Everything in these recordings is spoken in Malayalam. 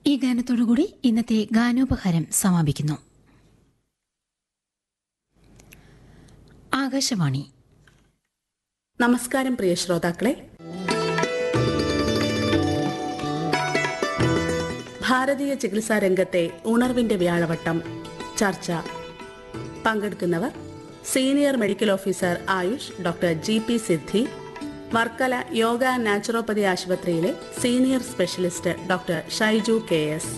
ഈ ഗാനത്തോടുകൂടി ഇന്നത്തെ ഗാനോപഹാരം സമാപിക്കുന്നു ആകാശവാണി നമസ്കാരം പ്രിയ ശ്രോതാക്കളെ ഭാരതീയ ചികിത്സാ രംഗത്തെ ഉണർവിന്റെ വ്യാഴവട്ടം ചർച്ച പങ്കെടുക്കുന്നവർ senior medical officer Ayush doctor G P Siddhi Varkala yoga and naturopathy ആശുപത്രിയിലെ senior specialist doctor Shaiju K S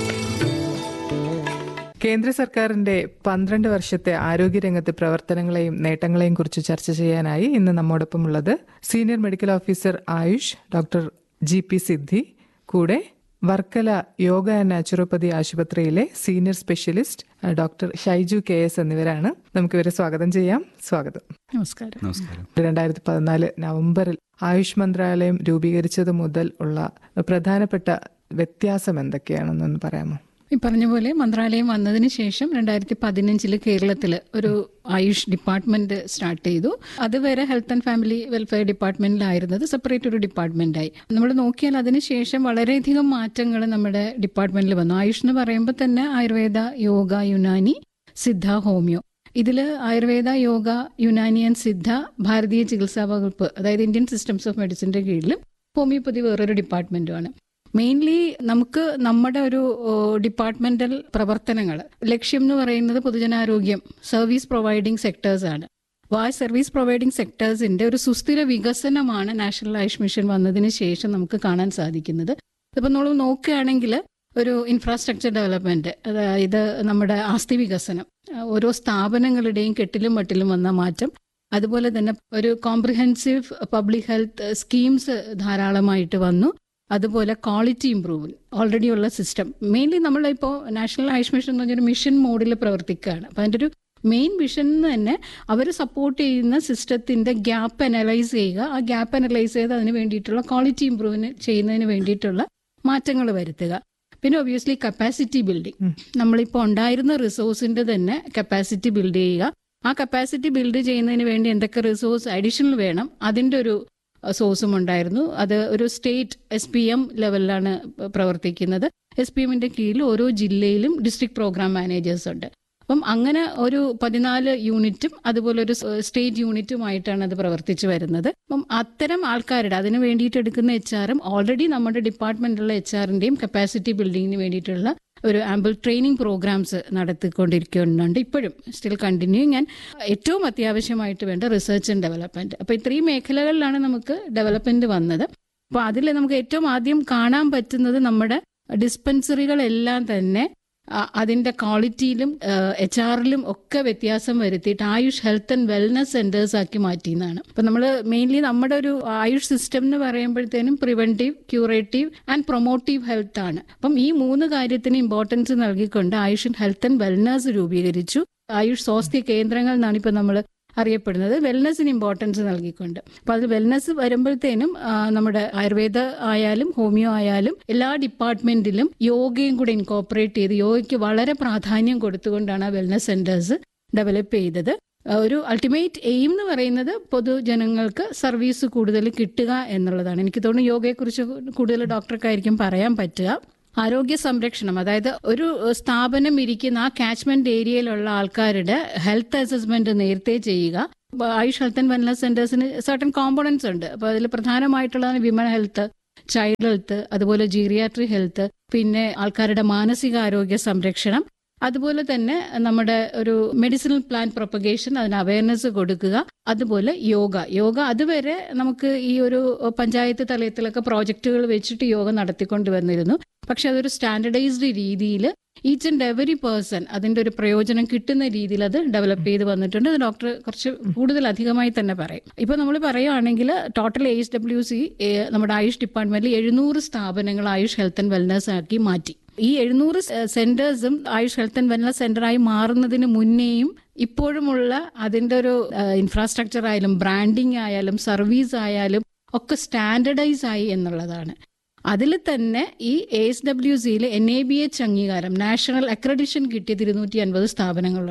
കേന്ദ്ര സർക്കാരിന്റെ പന്ത്രണ്ട് വർഷത്തെ ആരോഗ്യരംഗത്തെ പ്രവർത്തനങ്ങളെയും നേട്ടങ്ങളെയും കുറിച്ച് ചർച്ച ചെയ്യാനായി ഇന്ന് നമ്മോടൊപ്പം ഉള്ളത് senior medical officer Ayush doctor G P Siddhi കൂടെ വർക്കല യോഗ ആൻഡ് നാച്ചുറോപ്പതി ആശുപത്രിയിലെ senior specialist ah, doctor Shaiju K S എന്നിവരാണ് നമുക്ക് ഇവരെ സ്വാഗതം ചെയ്യാം സ്വാഗതം നമസ്കാരം നമസ്കാരം രണ്ടായിരത്തി പതിനാല് നവംബറിൽ ആയുഷ് മന്ത്രാലയം രൂപീകരിച്ചത് മുതൽ ഉള്ള പ്രധാനപ്പെട്ട വ്യത്യാസം എന്തൊക്കെയാണെന്നൊന്ന് പറയാമോ ഈ പറഞ്ഞ പോലെ മന്ത്രാലയം വന്നതിന് ശേഷം രണ്ടായിരത്തി പതിനഞ്ചില് കേരളത്തിൽ ഒരു ആയുഷ് ഡിപ്പാർട്ട്മെന്റ് സ്റ്റാർട്ട് ചെയ്തു അതുവരെ ഹെൽത്ത് ആൻഡ് ഫാമിലി വെൽഫെയർ ഡിപ്പാർട്ട്മെന്റിലായിരുന്നത് സെപ്പറേറ്റ് ഒരു ഡിപ്പാർട്ട്മെന്റായി നമ്മൾ നോക്കിയാൽ അതിനുശേഷം വളരെയധികം മാറ്റങ്ങൾ നമ്മുടെ ഡിപ്പാർട്ട്മെന്റിൽ വന്നു ആയുഷ് എന്ന് പറയുമ്പോൾ തന്നെ ആയുർവേദ യോഗ യുനാനി സിദ്ധ ഹോമിയോ ഇതിൽ ആയുർവേദ യോഗ യുനാനി ആൻഡ് സിദ്ധ ഭാരതീയ ചികിത്സാ വകുപ്പ് അതായത് ഇന്ത്യൻ സിസ്റ്റംസ് ഓഫ് മെഡിസിന്റെ കീഴിലും ഹോമിയോപ്പതി വേറൊരു ഡിപ്പാർട്ട്മെന്റുമാണ് മെയിൻലി നമുക്ക് നമ്മുടെ ഒരു ഡിപ്പാർട്ട്മെന്റൽ പ്രവർത്തനങ്ങൾ ലക്ഷ്യം എന്ന് പറയുന്നത് പൊതുജനാരോഗ്യം സർവീസ് പ്രൊവൈഡിംഗ് സെക്ടേഴ്സ് ആണ് അപ്പോൾ ആ സർവീസ് പ്രൊവൈഡിംഗ് സെക്ടേഴ്സിന്റെ ഒരു സുസ്ഥിര വികസനമാണ് നാഷണൽ ആയുഷ് മിഷൻ വന്നതിന് ശേഷം നമുക്ക് കാണാൻ സാധിക്കുന്നത് ഇപ്പം നമ്മൾ നോക്കുകയാണെങ്കിൽ ഒരു ഇൻഫ്രാസ്ട്രക്ചർ ഡെവലപ്മെന്റ് അതായത് നമ്മുടെ ആസ്തി വികസനം ആ, ഓരോ സ്ഥാപനങ്ങളുടെയും കെട്ടിലും മട്ടിലും വന്ന മാറ്റം അതുപോലെ തന്നെ ഒരു കോംപ്രിഹെൻസീവ് പബ്ലിക് ഹെൽത്ത് സ്കീംസ് ധാരാളമായിട്ട് വന്നു അതുപോലെ ക്വാളിറ്റി ഇംപ്രൂവ്മെന്റ് ഓൾറെഡി ഉള്ള സിസ്റ്റം മെയിൻലി നമ്മളിപ്പോൾ നാഷണൽ ആയുഷ് മിഷൻ എന്ന് പറഞ്ഞൊരു മിഷൻ മോഡിൽ പ്രവർത്തിക്കുകയാണ് അപ്പം അതിൻ്റെ ഒരു മെയിൻ വിഷൻ തന്നെ അവർ സപ്പോർട്ട് ചെയ്യുന്ന സിസ്റ്റത്തിന്റെ ഗ്യാപ്പ് അനലൈസ് ചെയ്യുക ആ ഗ്യാപ്പ് അനലൈസ് ചെയ്ത് അതിന് വേണ്ടിയിട്ടുള്ള ക്വാളിറ്റി ഇംപ്രൂവ്മെന്റ് ചെയ്യുന്നതിന് വേണ്ടിയിട്ടുള്ള മാറ്റങ്ങൾ വരുത്തുക പിന്നെ ഒബിയസ്ലി കപ്പാസിറ്റി ബിൽഡിംഗ് നമ്മളിപ്പോൾ ഉണ്ടായിരുന്ന റിസോഴ്സിന്റെ തന്നെ കപ്പാസിറ്റി ബിൽഡ് ചെയ്യുക ആ കപ്പാസിറ്റി ബിൽഡ് ചെയ്യുന്നതിന് വേണ്ടി എന്തൊക്കെ റിസോഴ്സ് അഡീഷണൽ വേണം അതിന്റെ ഒരു സോഴ്സും ഉണ്ടായിരുന്നു അത് ഒരു സ്റ്റേറ്റ് എസ് പി എം ലെവലിലാണ് പ്രവർത്തിക്കുന്നത് എസ് പി എമ്മിന്റെ കീഴിൽ ഓരോ ജില്ലയിലും ഡിസ്ട്രിക്ട് പ്രോഗ്രാം മാനേജേഴ്സ് ഉണ്ട് അപ്പം അങ്ങനെ ഒരു പതിനാല് യൂണിറ്റും അതുപോലെ ഒരു സ്റ്റേറ്റ് യൂണിറ്റുമായിട്ടാണ് അത് പ്രവർത്തിച്ചു വരുന്നത് അപ്പം അത്തരം ആൾക്കാരുടെ അതിന് വേണ്ടിയിട്ട് എടുക്കുന്ന എച്ച് ആറും ഓൾറെഡി നമ്മുടെ ഡിപ്പാർട്ട്മെന്റിലുള്ള എച്ച് ആറിന്റെയും കപ്പാസിറ്റി ബിൽഡിങ്ങിന് വേണ്ടിയിട്ടുള്ള ഒരു ആമ്പിൾ ട്രെയിനിങ് പ്രോഗ്രാംസ് നടത്തിക്കൊണ്ടിരിക്കുന്നുണ്ട് ഇപ്പോഴും സ്റ്റിൽ കണ്ടിന്യൂ ഞാൻ ഏറ്റവും അത്യാവശ്യമായിട്ട് വേണ്ട റിസർച്ച് ആൻഡ് ഡെവലപ്മെന്റ് അപ്പോൾ ഇത്രയും മേഖലകളിലാണ് നമുക്ക് ഡെവലപ്മെന്റ് വന്നത് അപ്പോൾ അതിൽ നമുക്ക് ഏറ്റവും ആദ്യം കാണാൻ പറ്റുന്നത് നമ്മുടെ ഡിസ്പെൻസറികളെല്ലാം തന്നെ ആ, അതിന്റെ ക്വാളിറ്റിയിലും എച്ച് ആറിലും ഒക്കെ വ്യത്യാസം വരുത്തിയിട്ട് Ayush health and wellness centres ആക്കി മാറ്റിയെന്നാണ് അപ്പൊ നമ്മൾ മെയിൻലി നമ്മുടെ ഒരു ആയുഷ് സിസ്റ്റം എന്ന് പറയുമ്പോഴത്തേനും preventive curative and promotive health ആണ് അപ്പം ഈ മൂന്ന് കാര്യത്തിന് ഇമ്പോർട്ടൻസ് നൽകിക്കൊണ്ട് ആയുഷ് ഹെൽത്ത് ആൻഡ് വെൽനസ് രൂപീകരിച്ചു ആയുഷ് സ്വാസ്ഥ്യ കേന്ദ്രങ്ങൾ എന്നാണ് ഇപ്പൊ നമ്മൾ അറിയപ്പെടുന്നത് വെൽനസിന് ഇമ്പോർട്ടൻസ് നൽകിക്കൊണ്ട് അപ്പൊ അത് വെൽനസ് വരുമ്പോഴത്തേനും ആ, നമ്മുടെ ആയുർവേദ ആയാലും ഹോമിയോ ആയാലും എല്ലാ ഡിപ്പാർട്ട്മെന്റിലും യോഗയും കൂടെ ഇൻകോപ്പറേറ്റ് ചെയ്ത് യോഗയ്ക്ക് വളരെ പ്രാധാന്യം കൊടുത്തുകൊണ്ടാണ് ആ വെൽനസ് സെന്റേഴ്സ് ഡെവലപ്പ് ചെയ്തത് ആ, ഒരു അൾട്ടിമേറ്റ് എയിം എന്ന് പറയുന്നത് പൊതുജനങ്ങൾക്ക് സർവീസ് കൂടുതൽ കിട്ടുക എന്നുള്ളതാണ് എനിക്ക് തോന്നുന്നു യോഗയെക്കുറിച്ച് കൂടുതൽ ഡോക്ടർക്കായിരിക്കും പറയാൻ പറ്റുക ആരോഗ്യ സംരക്ഷണം അതായത് ഒരു സ്ഥാപനം ഇരിക്കുന്ന ആ കാച്ച്മെന്റ് ഏരിയയിലുള്ള ആൾക്കാരുടെ ഹെൽത്ത് അസസ്മെന്റ് നേരത്തെ ചെയ്യുക അപ്പൊ ആയുഷ് ഹെൽത്ത് ആൻഡ് വെൽനസ് സെന്റേഴ്സിന് സർട്ടൻ കോമ്പണൻസ് ഉണ്ട് അപ്പൊ അതിൽ പ്രധാനമായിട്ടുള്ളതാണ് വിമൻ ഹെൽത്ത് ചൈൽഡ് ഹെൽത്ത് അതുപോലെ ജീറിയാട്രി ഹെൽത്ത് പിന്നെ ആൾക്കാരുടെ മാനസികാരോഗ്യ സംരക്ഷണം അതുപോലെ തന്നെ നമ്മുടെ ഒരു മെഡിസിനൽ പ്ലാൻ പ്രൊപ്പഗേഷൻ അതിന് അവയർനെസ് കൊടുക്കുക അതുപോലെ യോഗ യോഗ അതുവരെ നമുക്ക് ഈ ഒരു പഞ്ചായത്ത് തലത്തിലൊക്കെ പ്രോജക്റ്റുകൾ വെച്ചിട്ട് യോഗ നടത്തിക്കൊണ്ട് വന്നിരുന്നു പക്ഷെ അതൊരു സ്റ്റാൻഡർഡൈസ്ഡ് രീതിയിൽ ഈച്ച് ആൻഡ് എവറി പേഴ്സൺ അതിന്റെ ഒരു പ്രയോജനം കിട്ടുന്ന രീതിയിൽ അത് ഡെവലപ്പ് ചെയ്ത് വന്നിട്ടുണ്ട് അത് ഡോക്ടർ കുറച്ച് കൂടുതൽ അധികമായി തന്നെ പറയും ഇപ്പൊ നമ്മൾ പറയുകയാണെങ്കിൽ ടോട്ടൽ എച്ച് ഡബ്ല്യു സി നമ്മുടെ ആയുഷ് ഡിപ്പാർട്ട്മെന്റിൽ എഴുന്നൂറ് സ്ഥാപനങ്ങൾ ആയുഷ് ഹെൽത്ത് ആൻഡ് വെൽനസ് ആക്കി മാറ്റി ഈ എഴുന്നൂറ് സെന്റേഴ്സും ആയുഷ് ഹെൽത്ത് ആൻഡ് വെൽനസ് സെന്ററായി മാറുന്നതിന് മുന്നേയും ഇപ്പോഴുമുള്ള അതിന്റെ ഒരു ഇൻഫ്രാസ്ട്രക്ചർ ആയാലും ബ്രാൻഡിങ് ആയാലും സർവീസ് ആയാലും ഒക്കെ സ്റ്റാൻഡർഡൈസ് ആയി എന്നുള്ളതാണ് അതിൽ തന്നെ ഈ എ എസ് ഡബ്ല്യു സിയിൽ എൻ എ ബി എച്ച് അംഗീകാരം നാഷണൽ അക്രഡിഷൻ കിട്ടിയത് ഇരുന്നൂറ്റി അൻപത് സ്ഥാപനങ്ങളുണ്ട്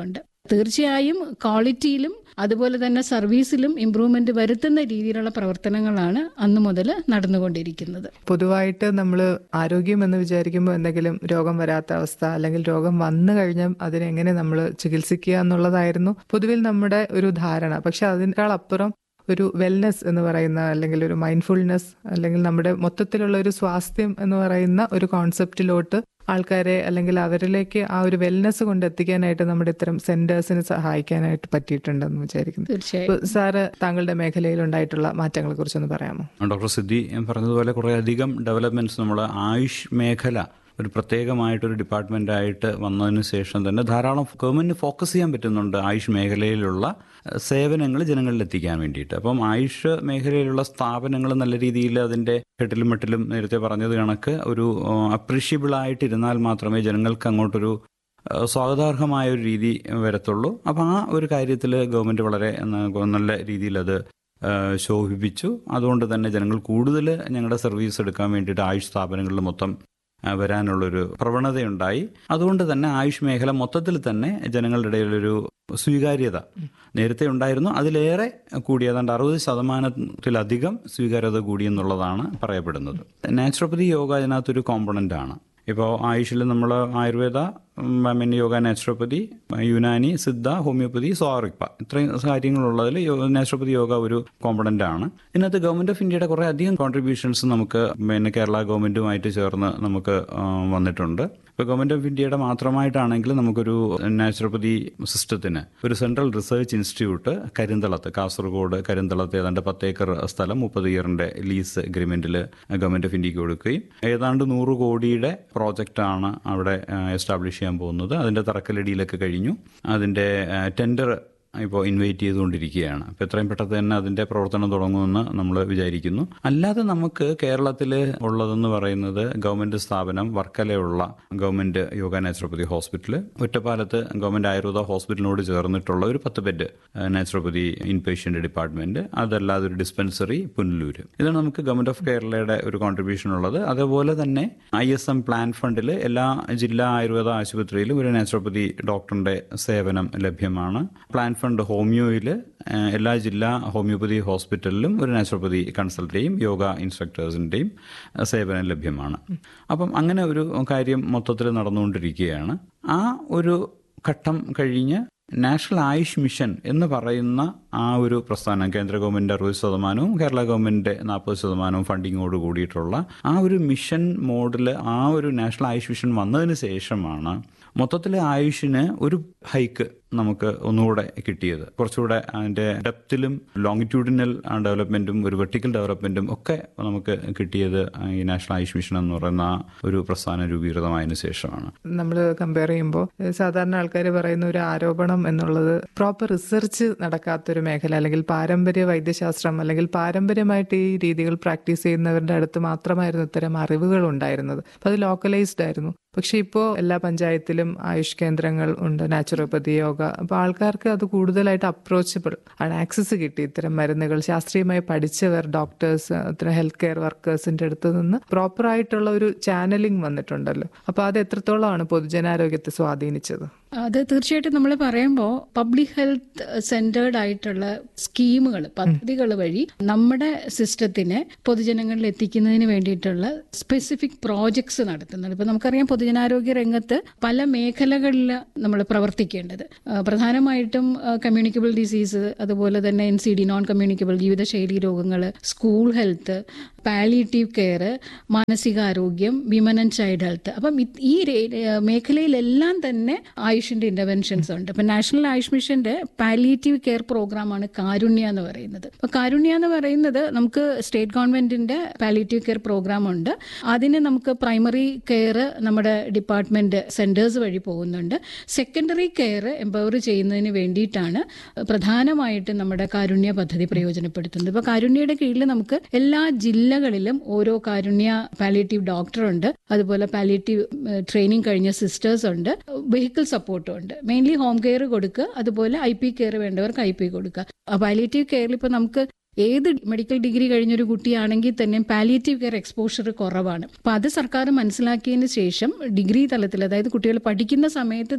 തീർച്ചയായും ക്വാളിറ്റിയിലും അതുപോലെ തന്നെ സർവീസിലും ഇമ്പ്രൂവ്മെന്റ് വരുത്തുന്ന രീതിയിലുള്ള പ്രവർത്തനങ്ങളാണ് അന്നു മുതൽ നടന്നുകൊണ്ടിരിക്കുന്നത് പൊതുവായിട്ട് നമ്മൾ ആരോഗ്യം എന്ന് വിചാരിക്കുമ്പോൾ എന്തെങ്കിലും രോഗം വരാത്ത അവസ്ഥ അല്ലെങ്കിൽ രോഗം വന്നു കഴിഞ്ഞാൽ അതിനെങ്ങനെ നമ്മൾ ചികിത്സിക്കുക എന്നുള്ളതായിരുന്നു പൊതുവിൽ നമ്മുടെ ഒരു ധാരണ പക്ഷെ അതിനേക്കാൾ അപ്പുറം ഒരു വെൽനെസ് എന്ന് പറയുന്ന അല്ലെങ്കിൽ ഒരു മൈൻഡ്ഫുൾനെസ് അല്ലെങ്കിൽ നമ്മുടെ മൊത്തത്തിലുള്ള ഒരു സ്വാസ്ഥ്യം എന്ന് പറയുന്ന ഒരു കോൺസെപ്റ്റിലോട്ട് ആൾക്കാരെ അല്ലെങ്കിൽ അവരിലേക്ക് ആ ഒരു വെൽനെസ് കൊണ്ട് എത്തിക്കാനായിട്ട് നമ്മുടെ ഇത്തരം സെന്റേഴ്സിന് സഹായിക്കാനായിട്ട് പറ്റിയിട്ടുണ്ടെന്ന് വിചാരിക്കുന്നു തീർച്ചയായും ഇപ്പൊ സാറ് താങ്കളുടെ മേഖലയിൽ ഉണ്ടായിട്ടുള്ള മാറ്റങ്ങളെ കുറിച്ചൊന്ന് പറയാമോ ഡോക്ടർ സിദ്ധി പറഞ്ഞതുപോലെ കുറേ അധികം ഡെവലപ്മെന്റ്സ് നമ്മൾ ആയുഷ് മേഖല ഒരു പ്രത്യേകമായിട്ടൊരു ഡിപ്പാർട്ട്മെന്റായിട്ട് വന്നതിന് ശേഷം തന്നെ ധാരാളം ഗവൺമെന്റിന് ഫോക്കസ് ചെയ്യാൻ പറ്റുന്നുണ്ട് ആയുഷ് മേഖലയിലുള്ള ഏഹ്, സേവനങ്ങൾ ജനങ്ങളിൽ എത്തിക്കാൻ വേണ്ടിയിട്ട് അപ്പം ആയുഷ് മേഖലയിലുള്ള സ്ഥാപനങ്ങൾ നല്ല രീതിയിൽ അതിൻ്റെ ഹെട്ടിലും മെട്ടിലും നേരത്തെ പറഞ്ഞത് കണക്ക് ഒരു അപ്രീഷ്യബിൾ ആയിട്ടിരുന്നാൽ മാത്രമേ ജനങ്ങൾക്ക് അങ്ങോട്ടൊരു ഏഹ്, സ്വാഗതാർഹമായ ഒരു രീതി വരത്തുള്ളൂ അപ്പം ആ ഒരു കാര്യത്തിൽ ഗവൺമെന്റ് വളരെ ന- നല്ല രീതിയിൽ അത് ഏഹ് ശോഭിപ്പിച്ചു അതുകൊണ്ട് തന്നെ ജനങ്ങൾ കൂടുതൽ ഞങ്ങളുടെ സർവീസ് എടുക്കാൻ വേണ്ടിയിട്ട് ആയുഷ് സ്ഥാപനങ്ങളിൽ മൊത്തം ഏഹ് വരാനുള്ളൊരു പ്രവണതയുണ്ടായി അതുകൊണ്ട് തന്നെ ആയുഷ് മേഖല മൊത്തത്തിൽ തന്നെ ജനങ്ങളുടെ ഇടയിലൊരു സ്വീകാര്യത നേരത്തെ ഉണ്ടായിരുന്നു അതിലേറെ കൂടി ഏതാണ്ട് അറുപത് ശതമാനത്തിലധികം സ്വീകാര്യത കൂടി എന്നുള്ളതാണ് പറയപ്പെടുന്നത് നാച്ചുറോപ്പതി യോഗ അതിനകത്തൊരു കോമ്പണൻ്റ് ആണ് ഇപ്പോൾ ആയുഷിൽ നമ്മൾ ആയുർവേദ മീൻ yoga naturopathy Unani Siddha homeopathy സോറിക്പ ഇത്രയും കാര്യങ്ങളുള്ളതിൽ നാച്ചുറോപ്പതി യോഗ ഒരു കോമ്പണൻ്റ് ആണ് ഇതിനകത്ത് ഗവൺമെൻറ് ഓഫ് ഇന്ത്യയുടെ കുറേ അധികം കോൺട്രിബ്യൂഷൻസ് നമുക്ക് പിന്നെ കേരള ഗവൺമെൻറ്റുമായിട്ട് ചേർന്ന് നമുക്ക് ആ, വന്നിട്ടുണ്ട് ഇപ്പോൾ ഗവൺമെൻറ് ഓഫ് ഇന്ത്യയുടെ മാത്രമായിട്ടാണെങ്കിൽ നമുക്കൊരു നാച്ചുറോപ്പതി സിസ്റ്റത്തിന് ഒരു സെൻട്രൽ റിസർച്ച് ഇൻസ്റ്റിറ്റ്യൂട്ട് കരിന്തളത്ത് കാസർഗോഡ് കരിന്തളത്ത് ഏതാണ്ട് പത്തേക്കർ സ്ഥലം മുപ്പത് ഇയറിൻ്റെ ലീസ് അഗ്രിമെൻറ്റിൽ ഗവൺമെൻറ് ഓഫ് ഇന്ത്യക്ക് കൊടുക്കുകയും ഏതാണ്ട് നൂറ് കോടിയുടെ പ്രോജക്റ്റാണ് അവിടെ എസ്റ്റാബ്ലിഷ് ചെയ്യാൻ പോകുന്നത് അതിൻ്റെ തറക്കല്ലടിയിലൊക്കെ കഴിഞ്ഞു അതിൻ്റെ ടെൻഡർ ഇപ്പോൾ ഇൻവൈറ്റ് ചെയ്തുകൊണ്ടിരിക്കുകയാണ് അപ്പോൾ എത്രയും പെട്ടെന്ന് തന്നെ അതിൻ്റെ പ്രവർത്തനം തുടങ്ങുമെന്ന് നമ്മൾ വിചാരിക്കുന്നു അല്ലാതെ നമുക്ക് കേരളത്തിൽ ഉള്ളതെന്ന് പറയുന്നത് ഗവൺമെൻറ് സ്ഥാപനം വർക്കലയുള്ള ഗവൺമെൻറ് യോഗ നാച്ചുറോപ്പതി ഹോസ്പിറ്റൽ ഒറ്റപ്പാലത്ത് ഗവൺമെൻറ് ആയുർവേദ ഹോസ്പിറ്റലിനോട് ചേർന്നിട്ടുള്ള ഒരു പത്ത് bed naturopathy in patient department അതല്ലാതെ ഒരു ഡിസ്പെൻസറി പുനലൂർ ഇതാണ് നമുക്ക് ഗവൺമെൻറ് ഓഫ് കേരളയുടെ ഒരു കോൺട്രിബ്യൂഷൻ ഉള്ളത് അതേപോലെ തന്നെ ഐ എസ് എം പ്ലാൻ ഫണ്ടിൽ എല്ലാ ജില്ലാ ആയുർവേദ ആശുപത്രിയിലും ഒരു നാച്ചുറോപ്പതി ഡോക്ടറിന്റെ സേവനം ലഭ്യമാണ് പ്ലാൻ ഫണ്ട് ഹോമിയോയിൽ എല്ലാ ജില്ലാ ഹോമിയോപ്പതി ഹോസ്പിറ്റലിലും ഒരു നാച്ചുറോപ്പതി കൺസൾട്ടേയും യോഗ ഇൻസ്ട്രക്ടേഴ്സിൻ്റെയും സേവനം ലഭ്യമാണ് അപ്പം അങ്ങനെ ഒരു കാര്യം മൊത്തത്തിൽ നടന്നുകൊണ്ടിരിക്കുകയാണ് ആ ഒരു ഘട്ടം കഴിഞ്ഞ് നാഷണൽ ആയുഷ് മിഷൻ എന്ന് പറയുന്ന ആ ഒരു പ്രസ്ഥാനം കേന്ദ്ര ഗവൺമെന്റ് അറുപത് ശതമാനവും കേരള ഗവൺമെന്റ് നാൽപ്പത് ശതമാനവും ഫണ്ടിങ്ങോട് കൂടിയിട്ടുള്ള ആ ഒരു മിഷൻ മോഡിൽ ആ ഒരു നാഷണൽ ആയുഷ് മിഷൻ വന്നതിന് ശേഷമാണ് മൊത്തത്തിൽ ആയുഷിന് ഒരു ഹൈക്ക് നമുക്ക് ഒന്നുകൂടെ കിട്ടിയത് കുറച്ചുകൂടെ അതിൻ്റെ ഡെപ്തിലും ലോങ്ങിറ്റ്യൂഡിനൽ ഡെവലപ്മെൻറ്റും ഒരു വെർട്ടിക്കൽ ഡെവലപ്മെൻറ്റും ഒക്കെ നമുക്ക് കിട്ടിയത് ഈ നാഷണൽ ആയുഷ് മിഷൻ എന്ന് പറയുന്ന ആ ഒരു പ്രസ്ഥാനം രൂപീകൃതമായതിനു ശേഷമാണ് നമ്മൾ കമ്പയർ ചെയ്യുമ്പോൾ സാധാരണ ആൾക്കാർ പറയുന്ന ഒരു ആരോപണം എന്നുള്ളത് പ്രോപ്പർ റിസർച്ച് നടക്കാത്തൊരു മേഖല അല്ലെങ്കിൽ പാരമ്പര്യ വൈദ്യശാസ്ത്രം അല്ലെങ്കിൽ പാരമ്പര്യമായിട്ട് ഈ രീതികൾ പ്രാക്ടീസ് ചെയ്യുന്നവരുടെ അടുത്ത് മാത്രമായിരുന്നു ഇത്തരം അറിവുകൾ ഉണ്ടായിരുന്നത് അപ്പം അത് ലോക്കലൈസ്ഡ് ആയിരുന്നു പക്ഷെ ഇപ്പോൾ എല്ലാ പഞ്ചായത്തിലും ആയുഷ് കേന്ദ്രങ്ങൾ ഉണ്ട് നാച്ചുറോപ്പതി യോഗ അപ്പോൾ ആൾക്കാർക്ക് അത് കൂടുതലായിട്ട് അപ്രോച്ചബിൾ ആണ് ആക്സസ് കിട്ടി ഇത്തരം മരുന്നുകൾ ശാസ്ത്രീയമായി പഠിച്ചവർ ഡോക്ടേഴ്സ് ഇത്തരം ഹെൽത്ത് കെയർ വർക്കേഴ്സിന്റെ അടുത്ത് നിന്ന് പ്രോപ്പർ ആയിട്ടുള്ള ഒരു ചാനലിംഗ് വന്നിട്ടുണ്ടല്ലോ അപ്പോൾ അത് എത്രത്തോളമാണ് പൊതുജനാരോഗ്യത്തെ സ്വാധീനിച്ചത് അത് തീർച്ചയായിട്ടും നമ്മൾ പറയുമ്പോൾ പബ്ലിക് ഹെൽത്ത് സെന്റേർഡ് ആയിട്ടുള്ള സ്കീമുകൾ പദ്ധതികൾ വഴി നമ്മുടെ സിസ്റ്റത്തിനെ പൊതുജനങ്ങളിൽ എത്തിക്കുന്നതിന് വേണ്ടിയിട്ടുള്ള സ്പെസിഫിക് പ്രോജക്ട്സ് നടത്തുന്നുണ്ട് ഇപ്പൊ നമുക്കറിയാം പൊതുജനാരോഗ്യ രംഗത്ത് പല മേഖലകളിൽ നമ്മൾ പ്രവർത്തിക്കേണ്ടത് ആ, പ്രധാനമായിട്ടും കമ്മ്യൂണിക്കബിൾ ഡിസീസ് അതുപോലെ തന്നെ N C D non communicable ജീവിതശൈലി രോഗങ്ങൾ സ്കൂൾ ഹെൽത്ത് പാലിയേറ്റീവ് കെയർ മാനസികാരോഗ്യം വിമൻ ആൻഡ് ചൈൽഡ് ഹെൽത്ത് അപ്പം ഇത് ഈ രേ- മേഖലയിലെല്ലാം തന്നെ ആയുഷിന്റെ ഇന്റർവെൻഷൻസ് ഉണ്ട് ഇപ്പം നാഷണൽ ആയുഷ് മിഷന്റെ പാലിയേറ്റീവ് കെയർ പ്രോഗ്രാമാണ് കാരുണ്യ എന്ന് പറയുന്നത് അപ്പോൾ കാരുണ്യ എന്ന് പറയുന്നത് നമുക്ക് സ്റ്റേറ്റ് ഗവൺമെന്റിന്റെ പാലിയേറ്റീവ് കെയർ പ്രോഗ്രാം ഉണ്ട് അതിന് നമുക്ക് പ്രൈമറി കെയർ നമ്മുടെ ഡിപ്പാർട്ട്മെന്റ് സെന്റേഴ്സ് വഴി പോകുന്നുണ്ട് സെക്കൻഡറി കെയർ എംപവർ ചെയ്യുന്നതിന് വേണ്ടിയിട്ടാണ് പ്രധാനമായിട്ടും നമ്മുടെ കാരുണ്യ പദ്ധതി പ്രയോജനപ്പെടുത്തുന്നത് ഇപ്പോൾ കാരുണ്യയുടെ കീഴിൽ നമുക്ക് എല്ലാ ജില്ലകളിലും ഓരോ കാരുണ്യ പാലിയേറ്റീവ് ഡോക്ടറുണ്ട് അതുപോലെ പാലിയേറ്റീവ് ട്രെയിനിങ് കഴിഞ്ഞ സിസ്റ്റേഴ്സ് ഉണ്ട് വെഹിക്കിൾ സപ്പോർട്ടും ഉണ്ട് മെയിൻലി ഹോം കെയർ കൊടുക്കുക അതുപോലെ ഐ പി കെയർ വേണ്ടവർക്ക് ഐ പി കൊടുക്കുക പാലിയേറ്റീവ് കെയറിൽ ഇപ്പോൾ നമുക്ക് ഏത് മെഡിക്കൽ ഡിഗ്രി കഴിഞ്ഞൊരു കുട്ടിയാണെങ്കിൽ തന്നെ പാലിയേറ്റീവ് കെയർ എക്സ്പോഷർ കുറവാണ് അപ്പോൾ അത് സർക്കാർ മനസ്സിലാക്കിയതിന് ശേഷം ഡിഗ്രി തലത്തിൽ അതായത് കുട്ടികൾ പഠിക്കുന്ന സമയത്ത് തന്നെ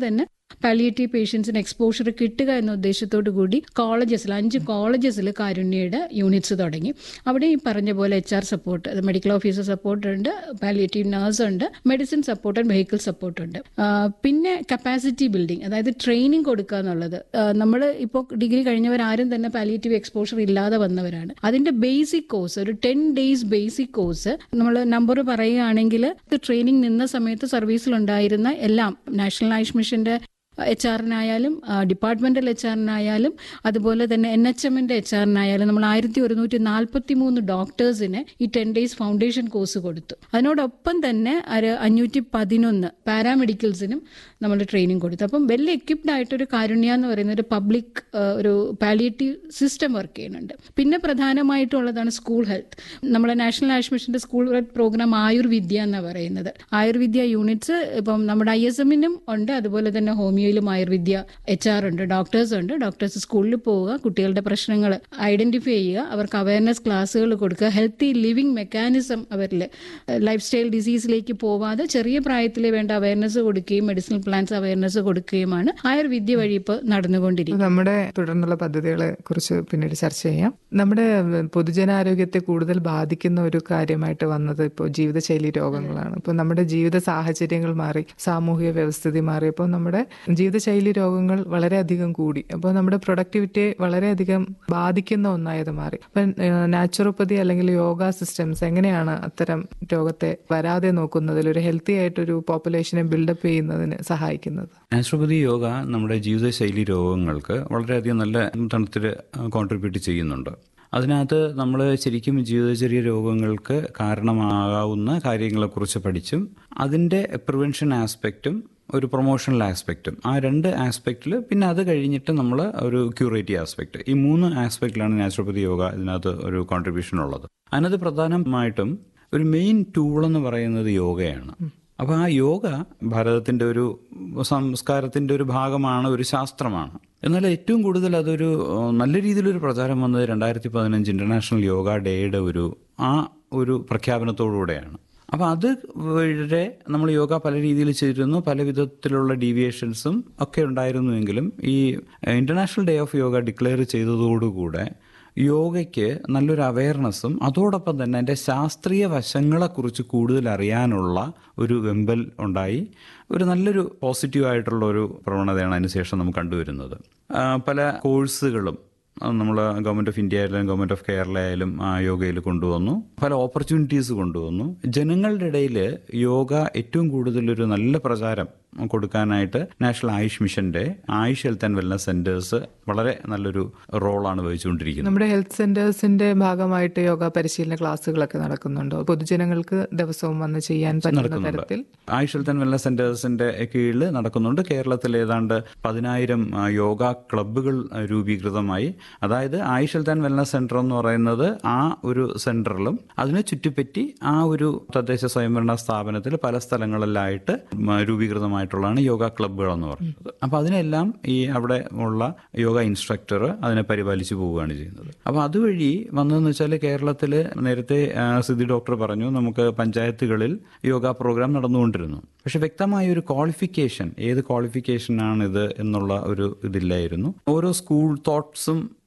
പാലിയേറ്റീവ് പേഷ്യൻസിന് എക്സ്പോഷർ കിട്ടുക എന്ന ഉദ്ദേശത്തോടു കൂടി കോളേജസിൽ അഞ്ച് കോളേജസിൽ കാരുണ്യയുടെ യൂണിറ്റ്സ് തുടങ്ങി അവിടെ ഈ പറഞ്ഞ പോലെ എച്ച് ആർ സപ്പോർട്ട് അത് മെഡിക്കൽ ഓഫീസർ സപ്പോർട്ട് ഉണ്ട് പാലിയേറ്റീവ് നഴ്സ് ഉണ്ട് medicine support and vehicle support ഉണ്ട് ആ, പിന്നെ കപ്പാസിറ്റി ബിൽഡിംഗ് അതായത് ട്രെയിനിങ് കൊടുക്കുക എന്നുള്ളത് നമ്മൾ ഇപ്പോൾ ഡിഗ്രി കഴിഞ്ഞവരാരും തന്നെ പാലിയേറ്റീവ് എക്സ്പോഷർ ഇല്ലാതെ വന്നവരാണ് അതിന്റെ ബേസിക് കോഴ്സ് ഒരു ടെൻ ഡേയ്സ് ബേസിക് കോഴ്സ് നമ്മൾ നമ്പർ പറയുകയാണെങ്കിൽ ട്രെയിനിങ് നിന്ന സമയത്ത് സർവീസിലുണ്ടായിരുന്ന എല്ലാം നാഷണൽ ആയുഷ് മിഷന്റെ എച്ച് ആറിനായാലും ഡിപ്പാർട്ട്മെന്റൽ എച്ച് ആറിനായാലും അതുപോലെ തന്നെ എൻ എച്ച് എമ്മിന്റെ എച്ച് ആറിനായാലും നമ്മൾ ആയിരത്തി ഒരുന്നൂറ്റി നാൽപ്പത്തി മൂന്ന് ഡോക്ടേഴ്സിന് ഈ ടെൻ ഡേയ്സ് ഫൗണ്ടേഷൻ കോഴ്സ് കൊടുത്തു അതിനോടൊപ്പം തന്നെ ഒരു അഞ്ഞൂറ്റി പതിനൊന്ന് പാരാമെഡിക്കൽസിനും നമ്മൾ ട്രെയിനിങ് കൊടുത്തു അപ്പം വെൽ എക്യുപ്ഡ് ആയിട്ടൊരു കാരുണ്യ എന്ന് പറയുന്ന ഒരു പബ്ലിക് ഒരു പാലിയേറ്റീവ് സിസ്റ്റം വർക്ക് ചെയ്യുന്നുണ്ട് പിന്നെ പ്രധാനമായിട്ടുള്ളതാണ് സ്കൂൾ ഹെൽത്ത് നമ്മളെ നാഷണൽ ആയുഷ് മിഷന്റെ സ്കൂൾ ഹെൽത്ത് പ്രോഗ്രാം ആയുർവിദ്യ എന്നാണ് പറയുന്നത് ആയുർവിദ്യ യൂണിറ്റ്സ് ഇപ്പം നമ്മുടെ ഐ എസ് എമ്മിനും ഉണ്ട് അതുപോലെ തന്നെ ഹോമിയോയിലും ആയുർവിദ്യ എച്ച് ആർ ഉണ്ട് ഡോക്ടേഴ്സ് ഉണ്ട് ഡോക്ടേഴ്സ് സ്കൂളിൽ പോവുക കുട്ടികളുടെ പ്രശ്നങ്ങൾ ഐഡന്റിഫൈ ചെയ്യുക അവർക്ക് അവയർനെസ് ക്ലാസ്സുകൾ കൊടുക്കുക ഹെൽത്തി ലിവിങ് മെക്കാനിസം അവരിൽ ലൈഫ് സ്റ്റൈൽ ഡിസീസിലേക്ക് പോവാതെ ചെറിയ പ്രായത്തിൽ വേണ്ട അവയർനെസ് കൊടുക്കുകയും മെഡിസിനൽ പ്ലാന്റ്സ് അവയർനെസ് കൊടുക്കുകയുമാണ് ആയുർവിദ്യ വഴി ഇപ്പോൾ നടന്നുകൊണ്ടിരിക്കുന്നത് നമ്മുടെ തുടർന്നുള്ള പദ്ധതികളെ കുറിച്ച് പിന്നീട് ചർച്ച ചെയ്യാം നമ്മുടെ പൊതുജനാരോഗ്യത്തെ കൂടുതൽ ബാധിക്കുന്ന ഒരു കാര്യമായിട്ട് വന്നത് ഇപ്പോൾ ജീവിതശൈലി രോഗങ്ങളാണ് ഇപ്പോൾ നമ്മുടെ ജീവിത സാഹചര്യങ്ങൾ മാറി സാമൂഹിക വ്യവസ്ഥിതി മാറിയപ്പോൾ നമ്മുടെ ജീവിതശൈലി രോഗങ്ങൾ വളരെയധികം കൂടി അപ്പോൾ നമ്മുടെ പ്രൊഡക്ടിവിറ്റിയെ വളരെയധികം ബാധിക്കുന്ന ഒന്നായത് മാറി അപ്പം നാച്ചുറോപ്പതി അല്ലെങ്കിൽ യോഗ സിസ്റ്റംസ് എങ്ങനെയാണ് അത്തരം രോഗത്തെ വരാതെ നോക്കുന്നതിൽ ഒരു ഹെൽത്തി ആയിട്ടൊരു പോപ്പുലേഷനെ ബിൽഡപ്പ് ചെയ്യുന്നതിന് സഹായിക്കുന്നത് നാച്ചുറോപ്പതി യോഗ നമ്മുടെ ജീവിതശൈലി രോഗങ്ങൾക്ക് വളരെയധികം നല്ല തണുത്തിൽ കോൺട്രിബ്യൂട്ട് ചെയ്യുന്നുണ്ട് അതിനകത്ത് നമ്മൾ ശരിക്കും ജീവിതചര്യ രോഗങ്ങൾക്ക് കാരണമാകാവുന്ന കാര്യങ്ങളെക്കുറിച്ച് പഠിച്ചും അതിൻ്റെ പ്രിവെൻഷൻ ആസ്പെക്റ്റും ഒരു പ്രൊമോഷണൽ ആസ്പെക്റ്റും ആ രണ്ട് ആസ്പെക്റ്റിൽ പിന്നെ അത് കഴിഞ്ഞിട്ട് നമ്മൾ ഒരു ക്യൂറേറ്റീവ് ആസ്പെക്റ്റ് ഈ മൂന്ന് ആസ്പെക്റ്റിലാണ് നാച്ചുറോപ്പതി യോഗ ഇതിനകത്ത് ഒരു കോൺട്രിബ്യൂഷൻ ഉള്ളത് അതിനകത്ത് പ്രധാനമായിട്ടും ഒരു മെയിൻ ടൂൾ എന്ന് പറയുന്നത് യോഗയാണ് അപ്പോൾ ആ യോഗ ഭാരതത്തിൻ്റെ ഒരു സംസ്കാരത്തിൻ്റെ ഒരു ഭാഗമാണ് ഒരു ശാസ്ത്രമാണ് എന്നാൽ ഏറ്റവും കൂടുതൽ അതൊരു ഏഹ്, നല്ല രീതിയിലൊരു പ്രചാരം വന്നത് രണ്ടായിരത്തി പതിനഞ്ച് ഇൻ്റർനാഷണൽ യോഗ ഡേയുടെ ഒരു ആ ഒരു പ്രഖ്യാപനത്തോടുകൂടെയാണ് അപ്പോൾ അത് വരെ നമ്മൾ യോഗ പല രീതിയിൽ ചെയ്തിരുന്നു പല വിധത്തിലുള്ള ഡീവിയേഷൻസും ഒക്കെ ഉണ്ടായിരുന്നുവെങ്കിലും ഈ international day of yoga declare ചെയ്തതോടുകൂടെ യോഗയ്ക്ക് നല്ലൊരു അവയർനെസ്സും അതോടൊപ്പം തന്നെ അതിൻ്റെ ശാസ്ത്രീയ വശങ്ങളെക്കുറിച്ച് കൂടുതൽ അറിയാനുള്ള ഒരു വെമ്പൽ ഉണ്ടായി ഒരു നല്ലൊരു പോസിറ്റീവായിട്ടുള്ള ഒരു പ്രവണതയാണ് അതിനുശേഷം നമുക്ക് കണ്ടുവരുന്നത് ആ, പല കോഴ്സുകളും നമ്മൾ ഗവൺമെൻറ് ഓഫ് ഇന്ത്യ ആയാലും ഗവൺമെൻറ് ഓഫ് കേരള ആയാലും ആ യോഗയിൽ കൊണ്ടുവന്നു പല ഓപ്പർച്യൂണിറ്റീസ് കൊണ്ടുവന്നു ജനങ്ങളുടെ ഇടയിൽ യോഗ ഏറ്റവും കൂടുതൽ ഒരു നല്ല പ്രചാരം കൊടുക്കാനായിട്ട് നാഷണൽ ആയുഷ് മിഷന്റെ Ayush health and wellness centres വളരെ നല്ലൊരു റോളാണ് വഹിച്ചുകൊണ്ടിരിക്കുന്നത് നമ്മുടെ ഹെൽത്ത് സെന്റേഴ്സിന്റെ ഭാഗമായിട്ട് യോഗ പരിശീലന ക്ലാസ്സുകളൊക്കെ നടക്കുന്നുണ്ടോ പൊതുജനങ്ങൾക്ക് ദിവസവും വന്ന് ചെയ്യാൻ പറ്റുന്ന തരത്തിൽ ആയുഷ് ഹെൽത്ത് ആൻഡ് വെൽനസ് സെന്റേഴ്സിന്റെ കീഴിൽ നടക്കുന്നുണ്ട് കേരളത്തിൽ ഏതാണ്ട് പതിനായിരം ആ, യോഗ ക്ലബ്ബുകൾ ആ, രൂപീകൃതമായി അതായത് Ayush health and wellness centre എന്ന് പറയുന്നത് ആ ഒരു സെന്ററിലും അതിനെ ചുറ്റിപ്പറ്റി ആ ഒരു തദ്ദേശ സ്വയംഭരണ സ്ഥാപനത്തിൽ പല സ്ഥലങ്ങളിലായിട്ട് ഉം, രൂപീകൃതമായിട്ടുള്ളതാണ് യോഗ ക്ലബ്ബുകൾ എന്ന് പറയുന്നത് അപ്പൊ അതിനെല്ലാം ഈ അവിടെ ഉള്ള യോഗ ഇൻസ്ട്രക്ടർ അതിനെ പരിപാലിച്ചു പോവുകയാണ് ചെയ്യുന്നത് അപ്പൊ അതുവഴി വന്നതെന്ന് വെച്ചാൽ കേരളത്തിൽ നേരത്തെ ആ, സിദ്ധി ഡോക്ടർ പറഞ്ഞു നമുക്ക് പഞ്ചായത്തുകളിൽ യോഗ പ്രോഗ്രാം നടന്നുകൊണ്ടിരുന്നു പക്ഷെ വ്യക്തമായ ഒരു ക്വാളിഫിക്കേഷൻ ഏത് ക്വാളിഫിക്കേഷനാണ് ഇത് എന്നുള്ള ഒരു ഇതില്ലായിരുന്നു ഓരോ സ്കൂൾ തോട്ട്സും